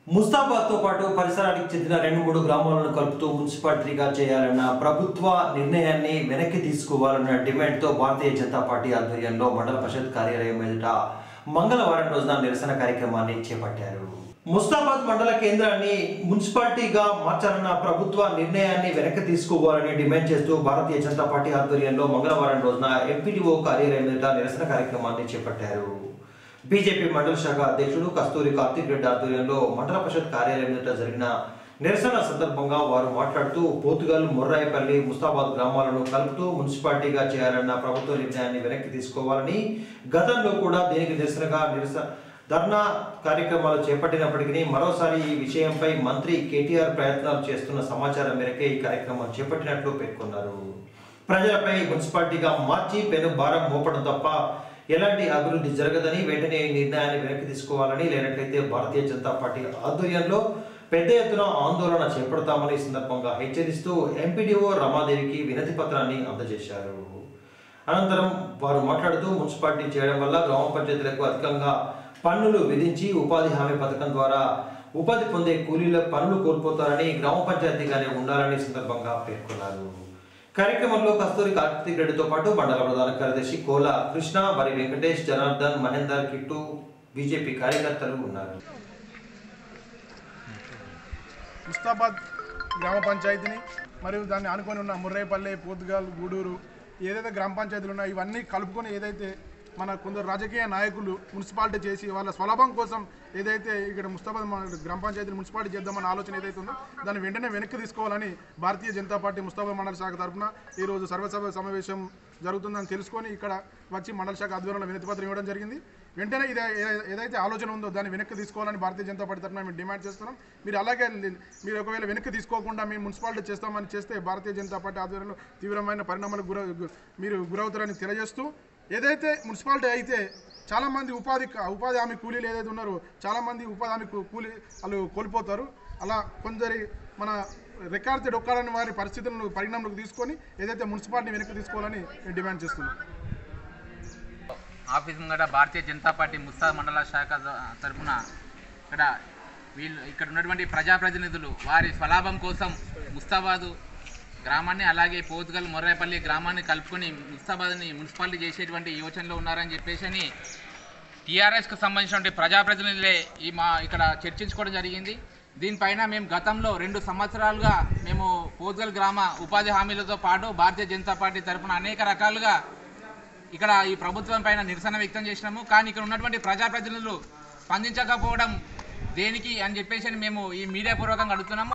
ముస్తాబాద్ తో పాటు పరిసరానికి చెందిన రెండు మూడు గ్రామాలను కలుపుతూ మున్సిపాలిటీగా చేయాలన్న ప్రభుత్వ నిర్ణయాన్ని వెనక్కి తీసుకోవాలన్న డిమాండ్తో భారతీయ జనతా పార్టీ ఆధ్వర్యంలో మండల పరిషత్ కార్యాలయం ఎదుట మంగళవారం రోజున నిరసన కార్యక్రమాన్ని చేపట్టారు ముస్తాబాద్ మండల కేంద్రాన్ని మున్సిపాలిటీగా మార్చాలన్న ప్రభుత్వ నిర్ణయాన్ని వెనక్కి తీసుకోవాలని డిమాండ్ చేస్తూ భారతీయ జనతా పార్టీ ఆధ్వర్యంలో మంగళవారం రోజున ఎంపీడీఓ కార్యాలయం ఎదుట నిరసన కార్యక్రమాన్ని చేపట్టారు బీజేపీ మండల శాఖ అధ్యక్షుడు కస్తూరి కార్తీక్ రెడ్డి ఆధ్వర్యంలో మండల పరిషత్ కార్యాలయం ఎదుట జరిగిన నిరసన సందర్భంగా వారు మాట్లాడుతూ పోతుగల్ ముర్రాయపల్లి ముస్తాబాద్ గ్రామాలను కలుపుతూ మున్సిపాలిటీగా చేయాలన్న ప్రభుత్వ నిర్ణయాన్ని వెనక్కి తీసుకోవాలని గతంలో కూడా దీనికి నిరసనగా నిరసన ధర్నా కార్యక్రమాలు చేపట్టినప్పటికీ మరోసారి ఈ విషయంపై మంత్రి కేటీఆర్ ప్రయత్నాలు చేస్తున్న సమాచారం మేరకే ఈ కార్యక్రమం చేపట్టినట్లు పేర్కొన్నారు ప్రజలపై మున్సిపాలిటీగా మార్చి పెను భారం మోపడం తప్ప ఎలాంటి అభివృద్ధి జరగదని వెంటనే ఈ నిర్ణయాన్ని వెనక్కి తీసుకోవాలని లేనట్లయితే భారతీయ జనతా పార్టీ ఆధ్వర్యంలో పెద్ద ఎత్తున ఆందోళన చేపడతామని ఈ సందర్భంగా హెచ్చరిస్తూ ఎంపీడీఓ రమాదేవికి వినతి పత్రాన్ని అందజేశారు అనంతరం వారు మాట్లాడుతూ మున్సిపాలిటీ చేయడం వల్ల గ్రామ పంచాయతీలకు అధికంగా పన్నులు విధించి ఉపాధి హామీ పథకం ద్వారా ఉపాధి పొందే కూలీల పనులు కోల్పోతారని గ్రామ పంచాయతీగానే ఉండాలని ఈ సందర్భంగా పేర్కొన్నారు కార్యక్రమంలో కస్తూరి కార్తీక్ రెడ్డితో పాటు మండల ప్రధాన కార్యదర్శి కోల కృష్ణ మరి వెంకటేష్ జనార్దన్ మహేందర్ కిట్టు బీజేపీ కార్యకర్తలు ఉన్నారు ముస్తాబాద్ గ్రామ పంచాయతీని మరియు దాన్ని ఆనుకొని ఉన్న ముర్రేపల్లె పోతుగాల్ గూడూరు ఏదైతే గ్రామ పంచాయతీలు ఉన్నాయో ఇవన్నీ కలుపుకొని ఏదైతే మన కొందరు రాజకీయ నాయకులు మున్సిపాలిటీ చేసి వాళ్ళ స్వలాభం కోసం ఏదైతే ఇక్కడ ముస్తాబాద్ మన గ్రామ పంచాయతీలు మున్సిపాలిటీ చేద్దామన్న ఆలోచన ఏదైతే ఉందో దాన్ని వెంటనే వెనక్కి తీసుకోవాలని భారతీయ జనతా పార్టీ ముస్తాబాద్ మండల శాఖ తరఫున ఈరోజు సర్వసభ సమావేశం జరుగుతుందని తెలుసుకొని ఇక్కడ వచ్చి మండల శాఖ ఆధ్వర్యంలో వినతిపత్రం ఇవ్వడం జరిగింది వెంటనే ఇది ఏ- ఏదైతే ఆలోచన ఉందో దాన్ని వెనక్కి తీసుకోవాలని భారతీయ జనతా పార్టీ తరఫున మేము డిమాండ్ చేస్తున్నాం మీరు అలాగే లి- మీరు ఒకవేళ వెనక్కి తీసుకోకుండా మేము మున్సిపాలిటీ చేస్తామని చేస్తే భారతీయ జనతా పార్టీ ఆధ్వర్యంలో తీవ్రమైన పరిణామాలకు గుర గు- మీరు గురవుతారని తెలియజేస్తూ ఏదైతే మున్సిపాలిటీ అయితే చాలామంది ఉపాధి క- ఉపాధి హామీ కూలీలు ఏదైతే ఉన్నారో చాలామంది ఉపాధి హామీ కూ- కూలీ వాళ్ళు కోల్పోతారు అలా కొందరి మన రికార్డు డొక్కాలని వారి పరిస్థితులను పరిగణనలోకి తీసుకొని ఏదైతే మున్సిపాలిటీ వెనక్కి తీసుకోవాలని మేము డిమాండ్ చేస్తున్నాం ఆఫీస్ ముంగట భారతీయ జనతా పార్టీ ముస్తా మండల శాఖ ద- తరపున ఇక్కడ వీళ్ళు ఇక్కడ ఉన్నటువంటి ప్రజాప్రతినిధులు వారి స్వలాభం కోసం ముస్తాబాదు గ్రామాన్ని అలాగే పోతుగల్ మొర్రాయపల్లి గ్రామాన్ని కలుపుకొని ముస్తాబాద్ని మున్సిపాలిటీ చేసేటువంటి యోచనలో ఉన్నారని చెప్పేసి అని టీఆర్ఎస్కు సంబంధించినటువంటి ప్రజాప్రతినిధులే ఈ మా ఇక్కడ చర్చించుకోవడం జరిగింది దీనిపైన మేము గతంలో రెండు సంవత్సరాలుగా మేము పోతుగల్ గ్రామ ఉపాధి హామీలతో పాటు భారతీయ జనతా పార్టీ తరపున అనేక రకాలుగా ఇక్కడ ఈ ప్రభుత్వం పైన నిరసన వ్యక్తం చేసినాము కానీ ఇక్కడ ఉన్నటువంటి ప్రజాప్రతినిధులు స్పందించకపోవడం దేనికి అని చెప్పేసి అని మేము ఈ మీడియా పూర్వకంగా అడుగుతున్నాము